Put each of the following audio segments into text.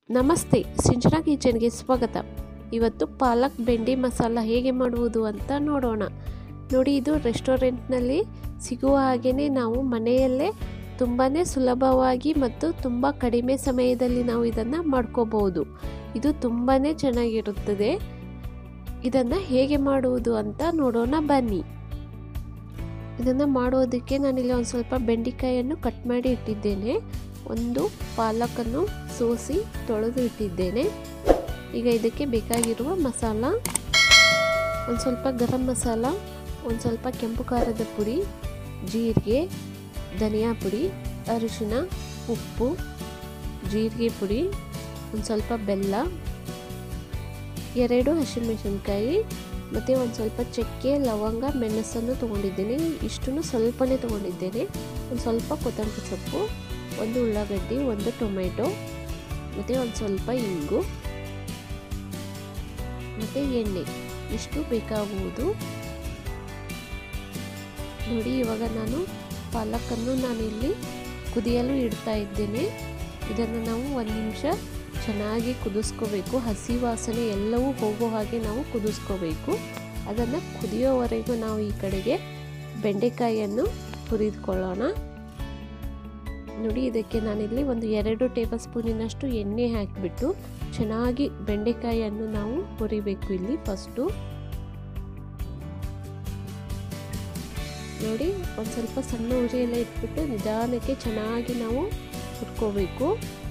ನಮಸ್ತೆ ಸಿಂಚನಾ ಕಿಚನ್ಗೆ ಸ್ವಾಗತ ಇವತ್ತು ಪಾಲಕ್ ಬೆಂಡಿ ಮಸಾಲ ಹೇಗೆ ಮಾಡುವುದು ಅಂತ ನೋಡೋಣ ನೋಡಿ ಇದು ರೆಸ್ಟೋರೆಂಟ್ನಲ್ಲಿ ಸಿಗುವ ಹಾಗೆಯೇ ನಾವು ಮನೆಯಲ್ಲೇ ತುಂಬಾ ಸುಲಭವಾಗಿ ಮತ್ತು ತುಂಬ ಕಡಿಮೆ ಸಮಯದಲ್ಲಿ ನಾವು ಇದನ್ನು ಮಾಡ್ಕೋಬಹುದು ಇದು ತುಂಬಾ ಚೆನ್ನಾಗಿರುತ್ತದೆ ಇದನ್ನು ಹೇಗೆ ಮಾಡುವುದು ಅಂತ ನೋಡೋಣ ಬನ್ನಿ ಇದನ್ನು ಮಾಡೋದಕ್ಕೆ ನಾನಿಲ್ಲಿ ಒಂದು ಸ್ವಲ್ಪ ಬೆಂಡೆಕಾಯನ್ನು ಕಟ್ ಮಾಡಿ ಇಟ್ಟಿದ್ದೇನೆ ಒಂದು ಪಾಲಕನ್ನು ಸೋಸಿ ತೊಳೆದು ಇಟ್ಟಿದ್ದೇನೆ ಈಗ ಇದಕ್ಕೆ ಬೇಕಾಗಿರುವ ಮಸಾಲ ಒಂದು ಸ್ವಲ್ಪ ಗರಂ ಮಸಾಲ ಒಂದು ಸ್ವಲ್ಪ ಕೆಂಪು ಖಾರದ ಪುಡಿ ಜೀರಿಗೆ ಧನಿಯಾ ಪುಡಿ ಅರಿಶಿನ ಉಪ್ಪು ಜೀರಿಗೆ ಪುಡಿ ಒಂದು ಸ್ವಲ್ಪ ಬೆಲ್ಲ ಎರಡು ಹಸಿಮೆಣಸಿನ್ಕಾಯಿ ಮತ್ತು ಒಂದು ಸ್ವಲ್ಪ ಚಕ್ಕೆ ಲವಂಗ ಮೆಣಸನ್ನು ತೊಗೊಂಡಿದ್ದೇನೆ ಇಷ್ಟನ್ನು ಸ್ವಲ್ಪನೇ ತೊಗೊಂಡಿದ್ದೇನೆ ಒಂದು ಸ್ವಲ್ಪ ಕೊತ್ತಂಬರಿ ಸೊಪ್ಪು ಒಂದು ಉಳ್ಳಾಗಡ್ಡಿ ಒಂದು ಟೊಮೆಟೊ ಮತ್ತು ಒಂದು ಸ್ವಲ್ಪ ಇಂಗು ಮತ್ತು ಎಣ್ಣೆ ಇಷ್ಟು ಬೇಕಾಗುವುದು ನೋಡಿ ಇವಾಗ ನಾನು ಪಾಲಕನ್ನು ನಾನಿಲ್ಲಿ ಕುದಿಯಲು ಇಡ್ತಾ ಇದ್ದೇನೆ ಇದನ್ನು ನಾವು ಒಂದು ನಿಮಿಷ ಚೆನ್ನಾಗಿ ಕುದಿಸ್ಕೋಬೇಕು ಹಸಿ ವಾಸನೆ ಎಲ್ಲವೂ ಹೋಗೋ ಹಾಗೆ ನಾವು ಕುದಿಸ್ಕೋಬೇಕು ಅದನ್ನು ಕುದಿಯೋವರೆಗೂ ನಾವು ಈ ಕಡೆಗೆ ಬೆಂಡೆಕಾಯಿಯನ್ನು ಹುರಿದುಕೊಳ್ಳೋಣ ನೋಡಿ ಇದಕ್ಕೆ ನಾನಿಲ್ಲಿ ಒಂದು ಎರಡು ಟೇಬಲ್ ಸ್ಪೂನಿನಷ್ಟು ಎಣ್ಣೆ ಹಾಕಿಬಿಟ್ಟು ಚೆನ್ನಾಗಿ ಬೆಂಡೆಕಾಯಿಯನ್ನು ನಾವು ಹುರಿಬೇಕು ಇಲ್ಲಿ ಫಸ್ಟು ನೋಡಿ ಒಂದು ಸ್ವಲ್ಪ ಸಣ್ಣ ಉರಿಯೆಲ್ಲ ಇಟ್ಬಿಟ್ಟು ನಿಧಾನಕ್ಕೆ ಚೆನ್ನಾಗಿ ನಾವು ಹುರ್ಕೋಬೇಕು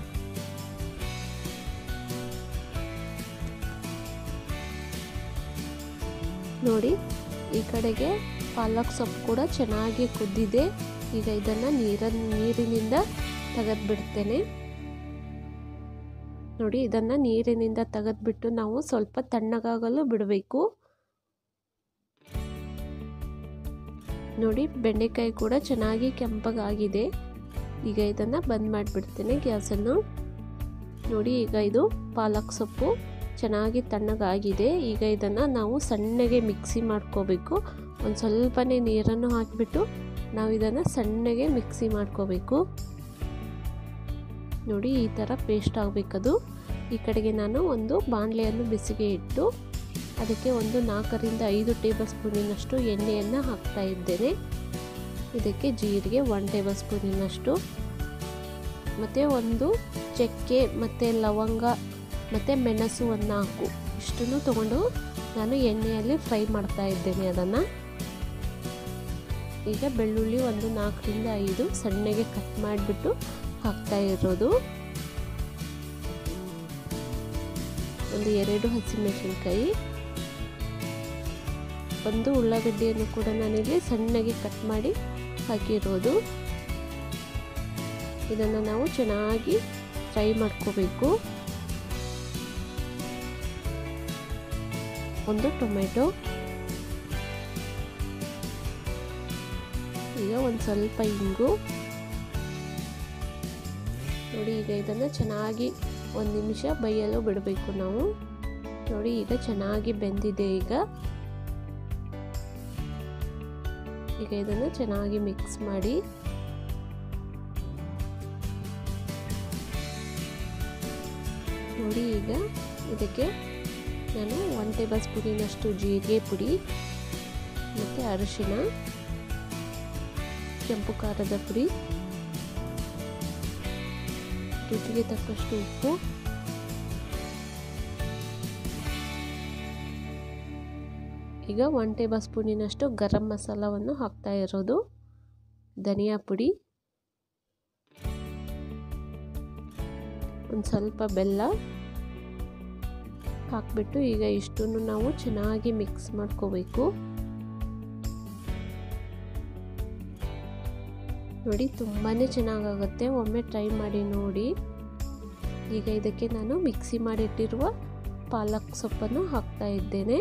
ನೋಡಿ ಈ ಕಡೆಗೆ ಪಾಲಕ್ ಸೊಪ್ಪು ಕೂಡ ಚೆನ್ನಾಗಿ ಕುದ್ದಿದೆ ಈಗ ಇದನ್ನು ನೀರ ನೀರಿನಿಂದ ತೆಗೆದ್ಬಿಡ್ತೇನೆ ನೋಡಿ ಇದನ್ನು ನೀರಿನಿಂದ ತೆಗೆದ್ಬಿಟ್ಟು ನಾವು ಸ್ವಲ್ಪ ತಣ್ಣಗಾಗಲು ಬಿಡಬೇಕು ನೋಡಿ ಬೆಂಡೆಕಾಯಿ ಕೂಡ ಚೆನ್ನಾಗಿ ಕೆಂಪಗಾಗಿದೆ ಈಗ ಇದನ್ನು ಬಂದ್ ಮಾಡಿಬಿಡ್ತೇನೆ ಗ್ಯಾಸನ್ನು ನೋಡಿ ಈಗ ಇದು ಪಾಲಕ್ ಸೊಪ್ಪು ಚೆನ್ನಾಗಿ ತಣ್ಣಗಾಗಿದೆ ಈಗ ಇದನ್ನು ನಾವು ಸಣ್ಣಗೆ ಮಿಕ್ಸಿ ಮಾಡ್ಕೋಬೇಕು ಒಂದು ಸ್ವಲ್ಪನೇ ನೀರನ್ನು ಹಾಕಿಬಿಟ್ಟು ನಾವು ಇದನ್ನು ಸಣ್ಣಗೆ ಮಿಕ್ಸಿ ಮಾಡ್ಕೋಬೇಕು ನೋಡಿ ಈ ಥರ ಪೇಸ್ಟ್ ಆಗಬೇಕದು ಈ ಕಡೆಗೆ ನಾನು ಒಂದು ಬಾಣಲೆಯನ್ನು ಬಿಸಿಗೆ ಇಟ್ಟು ಅದಕ್ಕೆ ಒಂದು ನಾಲ್ಕರಿಂದ ಐದು ಟೇಬಲ್ ಸ್ಪೂನಿನಷ್ಟು ಎಣ್ಣೆಯನ್ನು ಹಾಕ್ತಾ ಇದ್ದೇನೆ ಇದಕ್ಕೆ ಜೀರಿಗೆ ಒನ್ ಟೇಬಲ್ ಸ್ಪೂನಿನಷ್ಟು ಮತ್ತು ಒಂದು ಚಕ್ಕೆ ಮತ್ತು ಲವಂಗ ಮತ್ತು ಮೆಣಸು ಒಂದು ನಾಲ್ಕು ಇಷ್ಟನ್ನು ತೊಗೊಂಡು ನಾನು ಎಣ್ಣೆಯಲ್ಲಿ ಫ್ರೈ ಮಾಡ್ತಾ ಇದ್ದೇನೆ ಅದನ್ನು ಈಗ ಬೆಳ್ಳುಳ್ಳಿ ಒಂದು ನಾಲ್ಕರಿಂದ ಐದು ಸಣ್ಣಗೆ ಕಟ್ ಮಾಡಿಬಿಟ್ಟು ಹಾಕ್ತಾ ಇರೋದು ಒಂದು ಎರಡು ಹಸಿಮೆಣಸಿನ್ಕಾಯಿ ಒಂದು ಉಳ್ಳಾಗಡ್ಡಿಯನ್ನು ಕೂಡ ನಾನಿಲ್ಲಿ ಸಣ್ಣಗೆ ಕಟ್ ಮಾಡಿ ಹಾಕಿರೋದು ಇದನ್ನು ನಾವು ಚೆನ್ನಾಗಿ ಫ್ರೈ ಮಾಡ್ಕೋಬೇಕು ಒಂದು ಟೊಮೆಟೊ ಈಗ ಒಂದು ಸ್ವಲ್ಪ ಇಂಗು ನೋಡಿ ಈಗ ಇದನ್ನು ಚೆನ್ನಾಗಿ ಒಂದು ನಿಮಿಷ ಬೈಯಲು ಬಿಡಬೇಕು ನಾವು ನೋಡಿ ಈಗ ಚೆನ್ನಾಗಿ ಬೆಂದಿದೆ ಈಗ ಈಗ ಇದನ್ನು ಚೆನ್ನಾಗಿ ಮಿಕ್ಸ್ ಮಾಡಿ ನೋಡಿ ಈಗ ಇದಕ್ಕೆ ನಾನು ಒನ್ ಟೇಬಲ್ ಸ್ಪೂನಿನಷ್ಟು ಜೀರಿಗೆ ಪುಡಿ ಮತ್ತು ಅರಿಶಿನ ಕೆಂಪು ಖಾರದ ಪುಡಿ ರುಚಿಗೆ ತಕ್ಕಷ್ಟು ಉಪ್ಪು ಈಗ ಒನ್ ಟೇಬಲ್ ಸ್ಪೂನಿನಷ್ಟು ಗರಂ ಮಸಾಲವನ್ನು ಹಾಕ್ತಾ ಇರೋದು ಧನಿಯಾ ಪುಡಿ ಒಂದು ಸ್ವಲ್ಪ ಬೆಲ್ಲ ಹಾಕ್ಬಿಟ್ಟು ಈಗ ಇಷ್ಟನ್ನು ನಾವು ಚೆನ್ನಾಗಿ ಮಿಕ್ಸ್ ಮಾಡ್ಕೋಬೇಕು ನೋಡಿ ತುಂಬಾ ಚೆನ್ನಾಗಾಗುತ್ತೆ ಒಮ್ಮೆ ಟ್ರೈ ಮಾಡಿ ನೋಡಿ ಈಗ ಇದಕ್ಕೆ ನಾನು ಮಿಕ್ಸಿ ಮಾಡಿಟ್ಟಿರುವ ಪಾಲಕ್ ಸೊಪ್ಪನ್ನು ಹಾಕ್ತಾ ಇದ್ದೇನೆ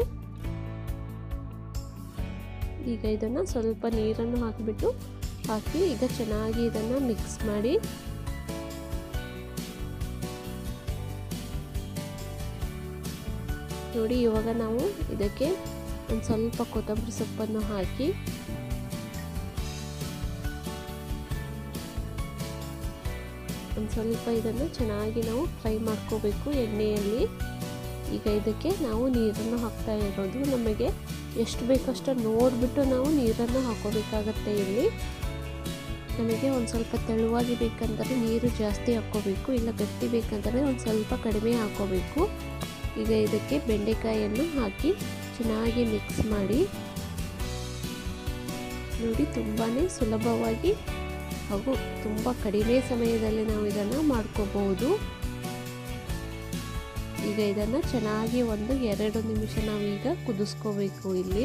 ಈಗ ಇದನ್ನು ಸ್ವಲ್ಪ ನೀರನ್ನು ಹಾಕಿಬಿಟ್ಟು ಹಾಕಿ ಈಗ ಚೆನ್ನಾಗಿ ಇದನ್ನು ಮಿಕ್ಸ್ ಮಾಡಿ ನೋಡಿ ಇವಾಗ ನಾವು ಇದಕ್ಕೆ ಒಂದು ಸ್ವಲ್ಪ ಕೊತ್ತಂಬರಿ ಸೊಪ್ಪನ್ನು ಹಾಕಿ ಒಂದು ಸ್ವಲ್ಪ ಇದನ್ನು ಚೆನ್ನಾಗಿ ನಾವು ಫ್ರೈ ಮಾಡ್ಕೋಬೇಕು ಎಣ್ಣೆಯಲ್ಲಿ ಈಗ ಇದಕ್ಕೆ ನಾವು ನೀರನ್ನು ಹಾಕ್ತಾ ಇರೋದು ನಮಗೆ ಎಷ್ಟು ಬೇಕಷ್ಟು ನೋಡಿಬಿಟ್ಟು ನಾವು ನೀರನ್ನು ಹಾಕೋಬೇಕಾಗತ್ತೆ ಇಲ್ಲಿ ನಮಗೆ ಒಂದು ಸ್ವಲ್ಪ ತೆಳುವಾಗಿ ಬೇಕಂದರೆ ನೀರು ಜಾಸ್ತಿ ಹಾಕ್ಕೋಬೇಕು ಇಲ್ಲ ಗಟ್ಟಿ ಬೇಕಂದರೆ ಒಂದು ಸ್ವಲ್ಪ ಕಡಿಮೆ ಹಾಕ್ಕೋಬೇಕು ಈಗ ಇದಕ್ಕೆ ಬೆಂಡೆಕಾಯನ್ನು ಹಾಕಿ ಚೆನ್ನಾಗಿ ಮಿಕ್ಸ್ ಮಾಡಿ ನೋಡಿ ತುಂಬಾ ಸುಲಭವಾಗಿ ಹಾಗೂ ತುಂಬ ಕಡಿಮೆ ಸಮಯದಲ್ಲಿ ನಾವು ಇದನ್ನು ಮಾಡ್ಕೋಬಹುದು ಈಗ ಇದನ್ನು ಚೆನ್ನಾಗಿ ಒಂದು ಎರಡು ನಿಮಿಷ ನಾವೀಗ ಕುದಿಸ್ಕೋಬೇಕು ಇಲ್ಲಿ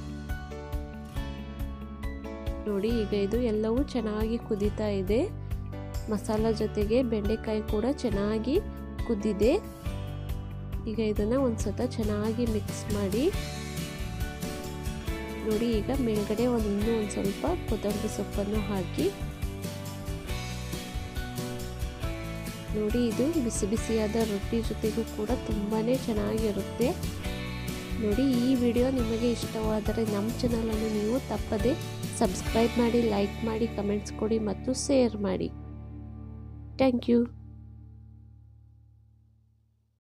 ನೋಡಿ ಈಗ ಇದು ಎಲ್ಲವೂ ಚೆನ್ನಾಗಿ ಕುದೀತಾ ಇದೆ ಮಸಾಲ ಜೊತೆಗೆ ಬೆಂಡೆಕಾಯಿ ಕೂಡ ಚೆನ್ನಾಗಿ ಕುದ್ದಿದೆ ಈಗ ಇದನ್ನು ಒಂದು ಸತ ಚೆನ್ನಾಗಿ ಮಿಕ್ಸ್ ಮಾಡಿ ನೋಡಿ ಈಗ ಮೇಲ್ಗಡೆ ಒಂದು ಇನ್ನೂ ಒಂದು ಸ್ವಲ್ಪ ಕೊತ್ತಂಬರಿ ಸೊಪ್ಪನ್ನು ಹಾಕಿ ನೋಡಿ ಇದು ಬಿಸಿ ಬಿಸಿಯಾದ ರೊಟ್ಟಿ ಜೊತೆಗೂ ಕೂಡ ತುಂಬಾ ಚೆನ್ನಾಗಿರುತ್ತೆ ನೋಡಿ ಈ ವಿಡಿಯೋ ನಿಮಗೆ ಇಷ್ಟವಾದರೆ ನಮ್ಮ ಚಾನಲನ್ನು ನೀವು ತಪ್ಪದೆ ಸಬ್ಸ್ಕ್ರೈಬ್ ಮಾಡಿ ಲೈಕ್ ಮಾಡಿ ಕಮೆಂಟ್ಸ್ ಕೊಡಿ ಮತ್ತು ಶೇರ್ ಮಾಡಿ ಥ್ಯಾಂಕ್ ಯು